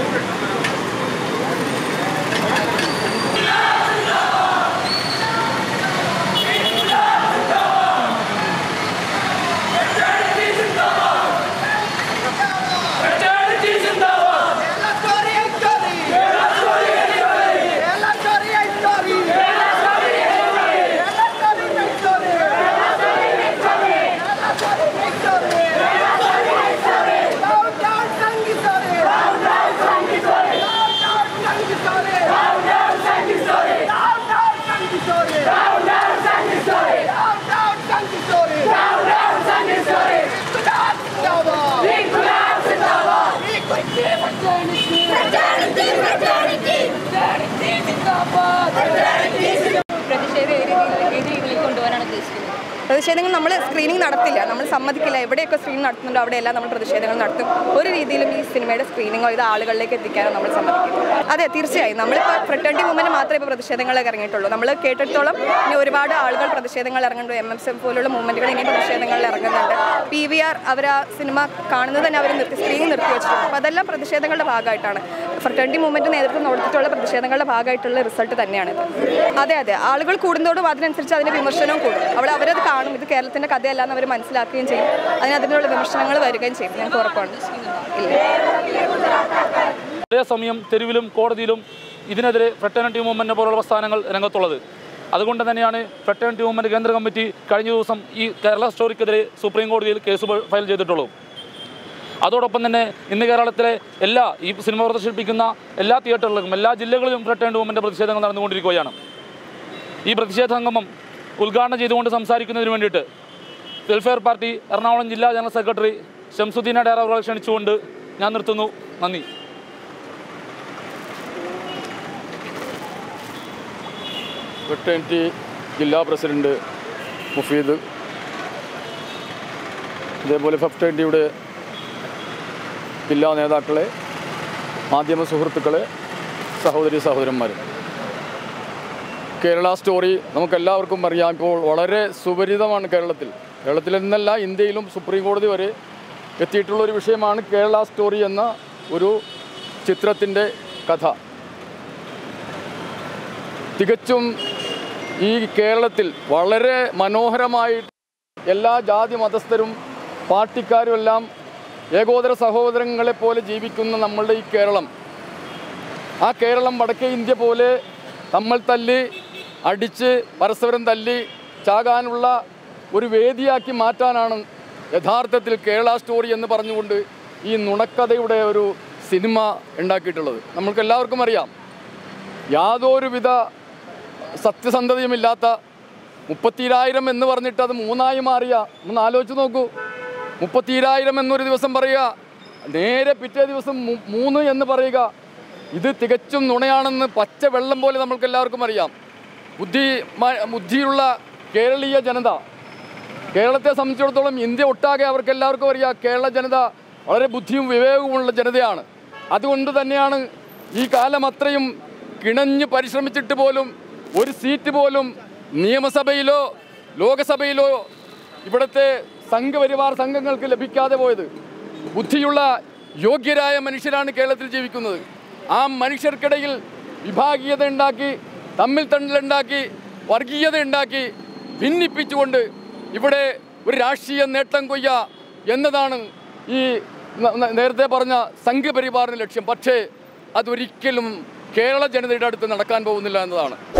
പ്രതിഷേധം ഏത് രീതിയിൽ ഏത് രീതിയിൽ കൊണ്ടുപോകാനാണ് ഉദ്ദേശിക്കുന്നത് പ്രതിഷേധങ്ങൾ നമ്മൾ സ്ക്രീനിങ് നടത്തില്ല നമ്മൾ സമ്മതിക്കില്ല എവിടെയൊക്കെ സ്ക്രീനിങ് നടത്തുന്നുണ്ടോ അവിടെയെല്ലാം നമ്മൾ പ്രതിഷേധങ്ങൾ നടത്തും ഒരു രീതിയിലും ഈ സിനിമയുടെ സ്ക്രീനിങ്ങോ ഇത് ആളുകളിലേക്ക് എത്തിക്കാനോ നമ്മൾ സമ്മതിക്കില്ല അതെ തീർച്ചയായും നമ്മളിപ്പോൾ ഫ്രട്ടേണ്ടി മൂവ്മെന്റ് മാത്രമേ ഇപ്പോൾ പ്രതിഷേധങ്ങളിലേക്ക് ഇറങ്ങിയിട്ടുള്ളൂ നമ്മൾ കേട്ടിടത്തോളം ഇനി ഒരുപാട് ആളുകൾ പ്രതിഷേധങ്ങൾ ഇറങ്ങുന്നുണ്ട് എം എസ് എം പോലുള്ള മൂവ്മെന്റുകൾ ഇനി പ്രതിഷേധങ്ങളിൽ ഇറങ്ങുന്നുണ്ട് പി വി ആർ അവർ ആ സിനിമ കാണുന്നത് തന്നെ അവർ നിർത്തി സ്ക്രീനിങ് നിർത്തി വെച്ചിട്ടുണ്ട് അപ്പോൾ അതെല്ലാം പ്രതിഷേധങ്ങളുടെ ഭാഗമായിട്ടാണ് ഫ്രട്ടേണ്ടി മൂവ്മെന്റ് നേതൃത്വം കൊടുത്തിട്ടുള്ള പ്രതിഷേധങ്ങളുടെ ഭാഗമായിട്ടുള്ള റിസൾട്ട് തന്നെയാണിത് അതെ അതെ ആളുകൾ കൂടുന്നതോടും അതിനനുസരിച്ച് അതിന്റെ വിമർശനവും കൂടും അവിടെ അവരത് കാണും ഇത് കേരളത്തിന്റെ കഥയല്ല എന്ന് അവർ മനസ്സിലാക്കുകയും ചെയ്യും അതിന് അതിനുള്ള വിമർശനങ്ങൾ വരികയും ചെയ്യും ഞങ്ങൾക്ക് ഉറപ്പാണ് ഇല്ല അതേസമയം തെരുവിലും കോടതിയിലും ഇതിനെതിരെ ഫ്രട്ടേണിറ്റി മൂവ്മെൻറ്റ് പോലുള്ള പ്രസ്ഥാനങ്ങൾ രംഗത്തുള്ളത് അതുകൊണ്ട് തന്നെയാണ് ഫ്രട്ടേണിറ്റി മൂവ്മെൻറ്റ് കേന്ദ്ര കമ്മിറ്റി കഴിഞ്ഞ ദിവസം ഈ കേരള സ്റ്റോറിക്കെതിരെ സുപ്രീം കോടതിയിൽ കേസ് ഫയൽ ചെയ്തിട്ടുള്ളൂ അതോടൊപ്പം തന്നെ ഇന്ന് കേരളത്തിലെ എല്ലാ ഈ സിനിമ പ്രദർശിപ്പിക്കുന്ന എല്ലാ തിയേറ്ററുകളിലും എല്ലാ ജില്ലകളിലും ഫ്രട്ടേണിറ്റി മൂവ്മെൻറ്റ് പ്രതിഷേധങ്ങൾ നടന്നുകൊണ്ടിരിക്കുകയാണ് ഈ പ്രതിഷേധ സംഗമം ഉദ്ഘാടനം ചെയ്തുകൊണ്ട് സംസാരിക്കുന്നതിന് വേണ്ടിയിട്ട് വെൽഫെയർ പാർട്ടി എറണാകുളം ജില്ലാ ജനറൽ സെക്രട്ടറി ഷംസുദ്ദീന ഡയറ അവരെ ക്ഷണിച്ചുകൊണ്ട് ഞാൻ നിർത്തുന്നു നന്ദി വെട്ടേൻറ്റി ജില്ലാ പ്രസിഡന്റ് മുഫീദ് അതേപോലെ ഫെഫ്റ്റേൻറ്റിയുടെ ജില്ലാ നേതാക്കളെ മാധ്യമ സുഹൃത്തുക്കളെ സഹോദരി സഹോദരന്മാർ കേരള സ്റ്റോറി നമുക്കെല്ലാവർക്കും അറിയാം ഇപ്പോൾ വളരെ സുപരിതമാണ് കേരളത്തിൽ കേരളത്തിൽ നിന്നല്ല ഇന്ത്യയിലും സുപ്രീം കോടതി വരെ എത്തിയിട്ടുള്ള ഒരു വിഷയമാണ് കേരള സ്റ്റോറി എന്ന ഒരു ചിത്രത്തിൻ്റെ കഥ തികച്ചും ഈ കേരളത്തിൽ വളരെ മനോഹരമായി എല്ലാ ജാതി മതസ്ഥരും പാർട്ടിക്കാരും എല്ലാം ഏകോദര സഹോദരങ്ങളെ പോലെ ജീവിക്കുന്ന നമ്മളുടെ ഈ കേരളം ആ കേരളം വടക്കേ ഇന്ത്യ പോലെ തമ്മിൽ തല്ലി അടിച്ച് പരസ്പരം തല്ലി ചാകാനുള്ള ഒരു വേദിയാക്കി മാറ്റാനാണ് യഥാർത്ഥത്തിൽ കേരള സ്റ്റോറി എന്ന് പറഞ്ഞുകൊണ്ട് ഈ നുണക്കഥയുടെ ഒരു സിനിമ ഉണ്ടാക്കിയിട്ടുള്ളത് നമ്മൾക്ക് എല്ലാവർക്കും അറിയാം യാതൊരുവിധ സത്യസന്ധതയുമില്ലാത്ത മുപ്പത്തിരായിരം എന്ന് പറഞ്ഞിട്ട് അത് മൂന്നായി മാറിയ ഒന്ന് ആലോചിച്ച് നോക്കൂ മുപ്പത്തിരായിരം എന്നൊരു ദിവസം പറയുക നേരെ പിറ്റേ ദിവസം മൂ- മൂന്ന് എന്ന് പറയുക ഇത് തികച്ചും നുണയാണെന്ന് പച്ച വെള്ളം പോലെ നമ്മൾക്ക് എല്ലാവർക്കും അറിയാം ബുദ്ധി മ- ബുദ്ധിയുള്ള കേരളീയ ജനത കേരളത്തെ സംബന്ധിച്ചിടത്തോളം ഇന്ത്യ ഒട്ടാകെ അവർക്ക് എല്ലാവർക്കും അറിയാം കേരള ജനത വളരെ ബുദ്ധിയും വിവേകവുമുള്ള ജനതയാണ് അതുകൊണ്ട് തന്നെയാണ് ഈ കാലം അത്രയും കിണഞ്ഞ് പരിശ്രമിച്ചിട്ട് പോലും ഒരു സീറ്റ് പോലും നിയമസഭയിലോ ലോകസഭയിലോ ഇവിടുത്തെ സംഘപരിവാർ സംഘങ്ങൾക്ക് ലഭിക്കാതെ പോയത് ബുദ്ധിയുള്ള യോഗ്യരായ മനുഷ്യരാണ് കേരളത്തിൽ ജീവിക്കുന്നത് ആ മനുഷ്യർക്കിടയിൽ വിഭാഗീയത ഉണ്ടാക്കി തമ്മിൽ തമ്മിലുണ്ടാക്കി വർഗീയത ഉണ്ടാക്കി ഭിന്നിപ്പിച്ചുകൊണ്ട് ഇവിടെ ഒരു രാഷ്ട്രീയ നേട്ടം കൊയ്യ എന്നതാണ് ഈ ന- ന- നേരത്തെ പറഞ്ഞ സംഘപരിവാറിന് ലക്ഷ്യം പക്ഷേ അതൊരിക്കലും കേരള ജനതയുടെ അടുത്ത് നടക്കാൻ പോകുന്നില്ല എന്നതാണ്